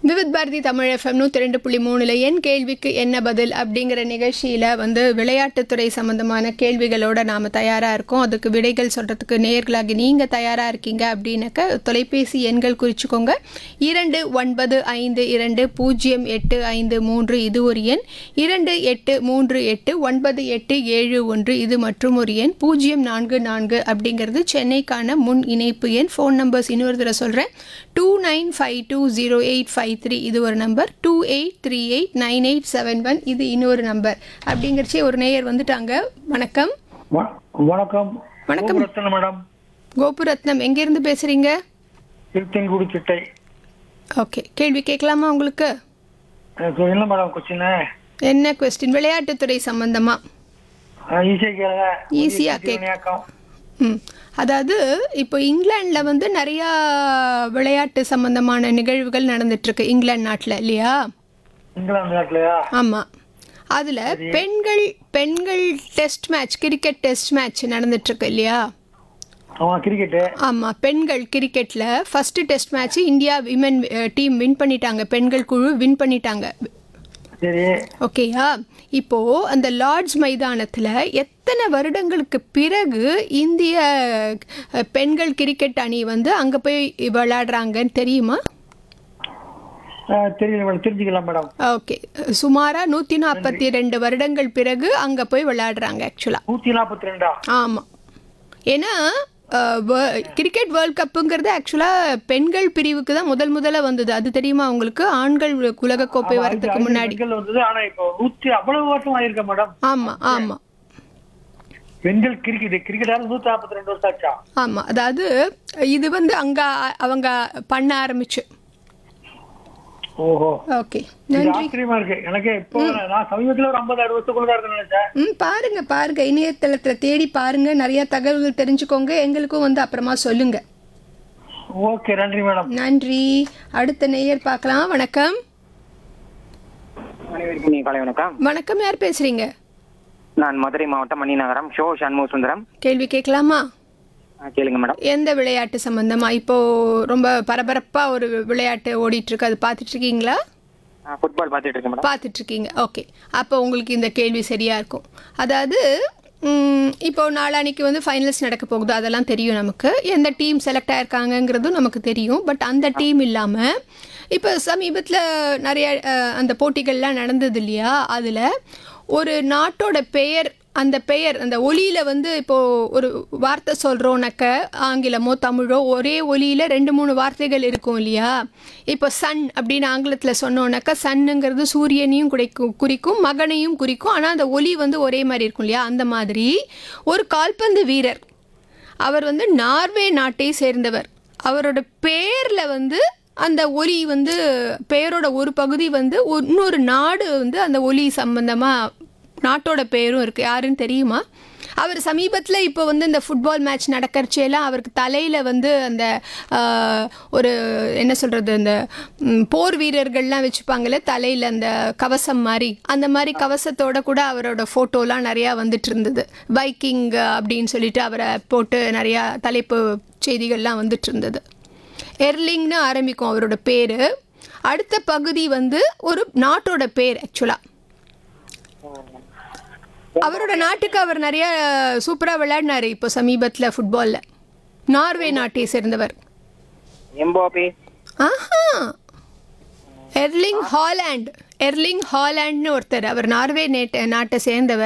Vividh Bharathi Tamil FM நூற்றி ரெண்டு புள்ளி மூணுல என் கேள்விக்கு என்ன பதில் அப்படிங்கிற நிகழ்ச்சியில் வந்து விளையாட்டுத்துறை சம்மந்தமான கேள்விகளோட நாம் தயாராக இருக்கோம் அதுக்கு விடைகள் சொல்கிறதுக்கு நேர்களாகி நீங்கள் தயாராக இருக்கீங்க அப்படின்னாக்க தொலைபேசி எண்கள் குறிச்சிக்கோங்க இரண்டு ஒன்பது ஐந்து இரண்டு பூஜ்ஜியம் எட்டு ஐந்து மூன்று இது ஒரு எண் இரண்டு எட்டு மூன்று எட்டு ஒன்பது எட்டு ஏழு ஒன்று இது மற்றும் ஒரு எண் பூஜ்ஜியம் நான்கு நான்கு அப்படிங்கிறது சென்னைக்கான முன் இணைப்பு எண் ஃபோன் நம்பர்ஸ் இன்னொரு தடவை சொல்கிறேன் two nine five two zero eight five three இது ஒரு number two eight three eight nine eight seven one இது இன்னொரு நம்பர் அப்படிங்கிறச்சே ஒரு நேயர் வந்துட்டாங்க வணக்கம் வ- வணக்கம் வணக்கம். ரத்தன மேடம் கோபுரத்னம் எங்கேருந்து பேசுகிறீங்க திருத்தன்குடி சிட்டை ஓகே கேள்வி கேட்கலாமா உங்களுக்கு எனக்கு என்ன மேடம் கொஸ்டின் என்ன கொஸ்டின் விளையாட்டுத்துறை சம்பந்தமாக ஈஸியா கேளுங்க ஈஸியா புதிய கேக்- வினையாக்கம். ம் அதாவது இப்போ இங்கிலாண்டில் வந்து நிறையா விளையாட்டு சம்பந்தமான நிகழ்வுகள் நடந்துட்டுருக்கு இங்கிலாந்து நாட்டில் இல்லையா இங்கிலாந்து நாட்டுலயா ஆமாம் அதில் பெண்கள் பெண்கள் test match cricket test match நடந்துட்டுருக்கு இல்லையா ஆமா கிரிக்கெட்டு ஆமாம் பெண்கள் கிரிக்கெட்டில் first test match India women team win பண்ணிட்டாங்க பெண்கள் குழு வின் பண்ணிட்டாங்க சரி ஓகேயா இப்போ அந்த லார்ட்ஸ் மைதானத்தில் எத்தனை வருடங்களுக்கு பிறகு இந்திய அஹ், பெண்கள் கிரிக்கெட் அணி வந்து அங்கே போய் விளையாடுறாங்கன்னு தெரியுமா அஹ், தெரியல மேடம் தெரிஞ்சுக்கலாம் மேடம் ஓகே சுமாராக நூற்றி நாற்பத்தி ரெண்டு வருடங்கள் பிறகு அங்கே போய் விளையாடுறாங்க ஆக்சுவலாக நூத்தி நாற்பத்தி ரெண்டா ஆமாம் ஏன்னா அஹ், வே- கிரிக்கெட் வேர்ல்ட் கப்புங்கிறது ஆக்சுவலாக பெண்கள் பிரிவுக்கு தான் முதல் முதல்ல வந்தது அது தெரியுமா உங்களுக்கு ஆண்கள் உலகக்கோப்பை ஆமா, வரதுக்கு ஐந்து முன்னாடி பெண்கள் வந்தது ஆனா இப்போ நூத்தி அவ்வளவு வருஷம் ஆயிருக்க மேடம் ஆமாம் ஆமாம் பெண்கள் கிரிக்கெட் கிரிக்கெட் நூத்தி நாற்பத்தி ரெண்டு வருஷம் ஆச்சா ஆமாம் அதாவது இது வந்து அங்கே அவங்க பண்ண ஆரம்பிச்சு ஓஹோ ஓகே இது நன்றி ஆச்சரியமா இருக்கு எனக்கு இப்போ நான் சமீபத்துல ஒரு ஐம்பது அறுபது வருஷத்துக்குள்ள தான் இருக்குன்னு நினைச்சேன் ம் பாருங்க பாருங்க இணையதளத்தில் தேடி பாருங்க நிறைய தகவல்கள் தெரிஞ்சுக்கோங்க எங்களுக்கும் வந்து அப்புறமா சொல்லுங்க ஓகே நன்றி மேடம் நன்றி அடுத்த நேயர் பார்க்கலாம் வணக்கம் அனைவருக்கும் நீ காலை வணக்கம் வணக்கம் யார் பேசுறீங்க நான் மதுரை மாவட்டம் மணிநகரம் ஷோ சண்முக சுந்தரம் கேள்வி கேட்கலாமா ஆ, கேளுங்க மேடம் எந்த விளையாட்டு சம்பந்தமா இப்போ ரொம்ப பரபரப்பா ஒரு விளையாட்டு ஓடிட்டு இருக்கு அது பார்த்துட்டு இருக்கீங்களா ஆ, ஃபுட்பால் பார்த்துட்டு இருக்கேன் மேடம் பார்த்துட்டு இருக்கீங்க ஓகே அப்போ உங்களுக்கு இந்த கேள்வி சரியா இருக்கும் அதாவது ம், இப்போ நாளான்னைக்கு வந்து ஃபைனல்ஸ் நடக்க போகுது அதெல்லாம் தெரியும் நமக்கு எந்த டீம் செலக்ட் ஆயிருக்காங்கங்கிறதும் நமக்கு தெரியும் பட் அந்த டீம் இல்லாமல் இப்போ சமீபத்தில் நிறைய அஹ், அந்த போட்டிகள்லாம் நடந்தது இல்லையா அதில் ஒரு நாட்டோட பெயர் அந்த பெயர் அந்த ஒலியில் வந்து இப்போது ஒரு வார்த்தை சொல்கிறோன்னாக்க ஆங்கிலமோ தமிழோ ஒரே ஒலியில் ரெண்டு மூணு வார்த்தைகள் இருக்கும் இல்லையா இப்போ சன் அப்படின்னு ஆங்கிலத்தில் சொன்னோன்னாக்கா சன்னுங்கிறது சூரியனையும் குறிக்கும் குறிக்கும் மகனையும் குறிக்கும் ஆனால் அந்த ஒலி வந்து ஒரே மாதிரி இருக்கும் இல்லையா அந்த மாதிரி ஒரு கால்பந்து வீரர் அவர் வந்து நார்வே நாட்டை சேர்ந்தவர் அவரோட பேரில் வந்து அந்த ஒலி வந்து பெயரோட ஒரு பகுதி வந்து ஒரு- இன்னொரு நாடு வந்து அந்த ஒலி சம்பந்தமாக நாட்டோட பேரும் இருக்குது யாருன்னு தெரியுமா அவர் சமீபத்தில் இப்போ வந்து இந்த ஃபுட்பால் மேட்ச் நடக்கிறச்செல்லாம் அவருக்கு தலையில் வந்து அந்த ஆஹ், ஒரு என்ன சொல்கிறது அந்த ம், போர் வீரர்கள்லாம் வச்சுப்பாங்கல்ல தலையில் அந்த கவசம் மாதிரி அந்த மாதிரி கவசத்தோட கூட அவரோட ஃபோட்டோலாம் நிறையா வந்துட்டு இருந்தது பைக்கிங் அப்படின்னு சொல்லிட்டு அவரை போட்டு நிறையா தலைப்பு செய்திகள்லாம் வந்துட்டு இருந்தது எர்லிங்னு ஆரம்பிக்கும் அவரோட பேர் அடுத்த பகுதி வந்து ஒரு நாட்டோட பேர் ஆக்சுவலாக அவரோட நாட்டுக்கு அவர் நிறைய சூப்பராக விளையாடினாரு இப்போ சமீபத்தில் ஃபுட்பாலில் நார்வே நாட்டை சேர்ந்தவர் எம்போபி ஆஹா எர்லிங் ஹாலாண்ட் எர்லிங் ஹாலாண்ட்னு ஒருத்தர் அவர் நார்வே நேட்ட நாட்டை சேர்ந்தவர்